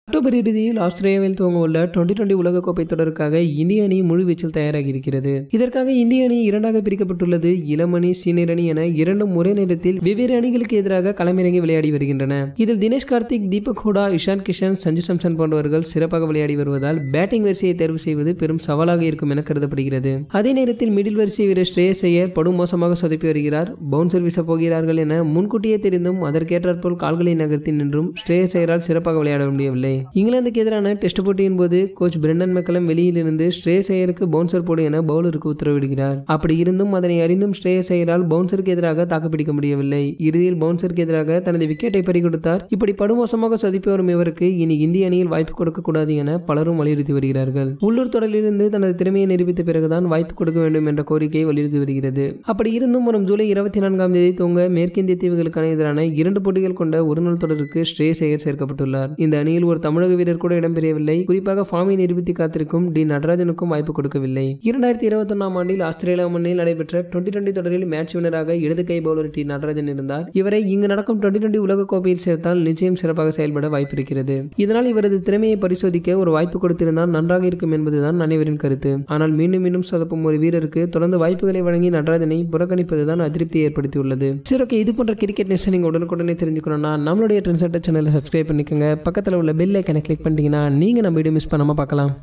October இறுதியில் ஆஸ்திரேலியாவில் துவங்க உள்ள டுவெண்டி டுவெண்டி உலகக்கோப்பை தொடருக்காக இந்திய அணி முழுவீச்சில் தயாராகி இருக்கிறது இதற்காக இந்திய அணி இரண்டாக பிரிக்கப்பட்டுள்ளது இளம் அணி சீனியர் அணி என இரண்டும் ஒரே நேரத்தில் வெவ்வேறு அணிகளுக்கு எதிராக களமிறங்கி விளையாடி வருகின்றன இதில் தினேஷ் கார்த்திக் தீபக் ஹூடா இஷான் கிஷன் சஞ்சு சம்சன் போன்றவர்கள் சிறப்பாக விளையாடி வருவதால் பேட்டிங் வரிசையை தேர்வு செய்வது பெரும் சவாலாக இருக்கும் என கருதப்படுகிறது அதே நேரத்தில் மிடில் வரிசை வீரர் ஸ்ரேயஸ் ஐயர் படும் மோசமாக சொதப்பி வருகிறார் பவுன்சர் வீச போகிறார்கள் என முன்கூட்டியே தெரிந்தும் அதற்கேற்றாற்போல் கால்களை நகர்த்தி நின்றும் ஸ்ரேயஸ் ஐயரால் சிறப்பாக விளையாட முடியவில்லை இங்கிலாந்துக்கு எதிரான டெஸ்ட் போட்டியின் போது கோச் பிரெண்டன் மெக்கலம் வெளியிலிருந்து ஸ்ரேயஸ் ஐயருக்கு பவுன்சர் போடு என பவுலருக்கு உத்தரவிடுகிறார் அப்படி இருந்தும் அதனை அறிந்தும் ஸ்ரேயஸ் ஐயரால் பவுன்சருக்கு எதிராக தாக்குப்பிடிக்க முடியவில்லை இறுதியில் பவுன்சருக்கு எதிராக தனது விக்கெட்டை பறிகொடுத்தார் இப்படி படுமோசமாக சொதப்பி வரும் இவருக்கு இனி இந்திய அணியில் வாய்ப்பு கொடுக்க கூடாது என பலரும் வலியுறுத்தி வருகிறார்கள் உள்ளூர் தொடரிலிருந்து தனது திறமையை நிரூபித்த பிறகுதான் வாய்ப்பு கொடுக்க வேண்டும் என்ற கோரிக்கையை வலியுறுத்தி வருகிறது அப்படி இருந்தும் வரும் ஜூலை இருபத்தி நான்காம் தேதி துவங்க மேற்கிந்திய தீவுகளுக்கான எதிரான இரண்டு போட்டிகள் கொண்ட ஒருநாள் தொடருக்கு ஸ்ரேயஸ் ஐயர் சேர்க்கப்பட்டுள்ளார் இந்த அணியில் ஒரு தமிழக வீரர் கூட இடம்பெறவில்லை குறிப்பாக ஃபார்மை நிரூபித்து காத்திருக்கும் டி நடராஜனுக்கும் வாய்ப்பு கொடுக்கவில்லை இரண்டாயிரத்தி இருபத்தி ஒன்றாம் ஆண்டில் ஆஸ்திரேலியா மண்ணில் நடைபெற்ற டுவெண்டி டுவெண்டி தொடரில் மேட்ச் வினராக இடது கை பவுலர் டி நடராஜன் இருந்தார் இவரை இங்கு நடக்கும் டுவெண்டி டுவெண்டி உலகக்கோப்பையில் சேர்த்தால் நிச்சயம் சிறப்பாக செயல்பட வாய்ப்பு இருக்கிறது இதனால் இவரது திறமையை பரிசோதிக்க ஒரு வாய்ப்பு கொடுத்திருந்தால் நன்றாக இருக்கும் என்பதுதான் அனைவரின் கருத்து ஆனால் மீண்டும் மீண்டும் சொதப்பும் ஒரு வீரருக்கு தொடர்ந்து வாய்ப்புகளை வழங்கி நடராஜனை புறக்கணிப்பதுதான் அதிருப்தி ஏற்படுத்தியுள்ளது சரி ஓகே இது போன்ற கிரிக்கெட் நியூஸ் நீங்கள் உடனுக்குடனே தெரிஞ்சுக்கணும்னா நம்மளுடைய ட்ரெண்ட் சென்டர் சேனலை சப்ஸ்கிரைப் பண்ணிக்கோங்க பக்கத்தில் உள்ள பெல் ஐக்கனை கிளிக் பண்ணிட்டீங்கன்னா நீங்கள் நம்ம வீடியோ மிஸ் பண்ணாமல் பார்க்கலாம்